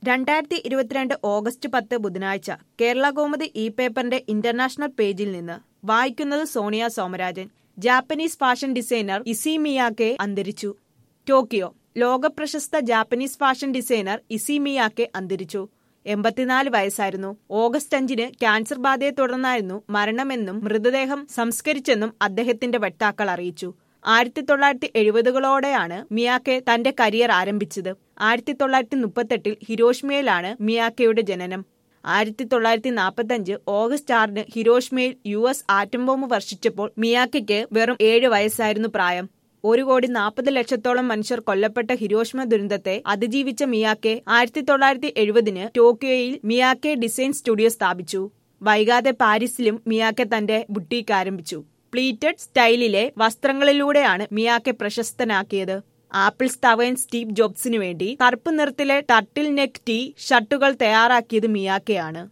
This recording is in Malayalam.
രണ്ടായിരത്തി ഇരുപത്തിരണ്ട് ഓഗസ്റ്റ് പത്ത് ബുധനാഴ്ച കേരള കൗമുദി ഇ പേപ്പറിന്റെ ഇന്റർനാഷണൽ പേജിൽ നിന്ന് വായിക്കുന്നത് Sonia Somarajan Japanese fashion designer Issey Miyake അന്തരിച്ചു ടോക്കിയോ ലോകപ്രശസ്ത ജാപ്പനീസ് ഫാഷൻ ഡിസൈനർ ഇസിമിയാക്കെ അന്തരിച്ചു എൺപത്തിനാല് വയസ്സായിരുന്നു ഓഗസ്റ്റ് അഞ്ചിന് ക്യാൻസർ ബാധയെ തുടർന്നായിരുന്നു മരണമെന്നും മൃതദേഹം സംസ്കരിച്ചെന്നും അദ്ദേഹത്തിന്റെ വക്താക്കൾ അറിയിച്ചു ആയിരത്തി തൊള്ളായിരത്തി എഴുപതുകളോടെയാണ് മിയാക്കെ തന്റെ കരിയർ ആരംഭിച്ചത് ആയിരത്തി തൊള്ളായിരത്തി മുപ്പത്തെട്ടിൽ ഹിരോഷ്മയിലാണ് മിയാക്കയുടെ ജനനം ആയിരത്തി തൊള്ളായിരത്തി നാൽപ്പത്തി അഞ്ച് ഓഗസ്റ്റ് ആറിന് ഹിരോഷ്മയിൽ യു എസ് ആറ്റം ബോംബ് വർഷിച്ചപ്പോൾ മിയാക്കയ്ക്ക് വെറും ഏഴ് വയസ്സായിരുന്നു പ്രായം ഒരു കോടി നാൽപ്പത് ലക്ഷത്തോളം മനുഷ്യർ കൊല്ലപ്പെട്ട ഹിരോഷ്മ ദുരന്തത്തെ അതിജീവിച്ച മിയാക്കെ ആയിരത്തി തൊള്ളായിരത്തി എഴുപതിന് ടോക്കിയോയിൽ മിയാക്കെ ഡിസൈൻ സ്റ്റുഡിയോ സ്ഥാപിച്ചു വൈകാതെ പാരീസിലും മിയാക്കെ തന്റെ ബുട്ടീക്ക് ആരംഭിച്ചു പ്ലീറ്റഡ് സ്റ്റൈലിലെ വസ്ത്രങ്ങളിലൂടെയാണ് മിയാക്കെ പ്രശസ്തനാക്കിയത് ആപ്പിൾ സ്ഥാപകൻ സ്റ്റീവ് ജോബ്സിനു വേണ്ടി കറുപ്പ് നിറത്തിലെ ടർട്ടിൽ നെക്ക് ടീ ഷർട്ടുകൾ തയ്യാറാക്കിയത് മിയാക്കെയാണ്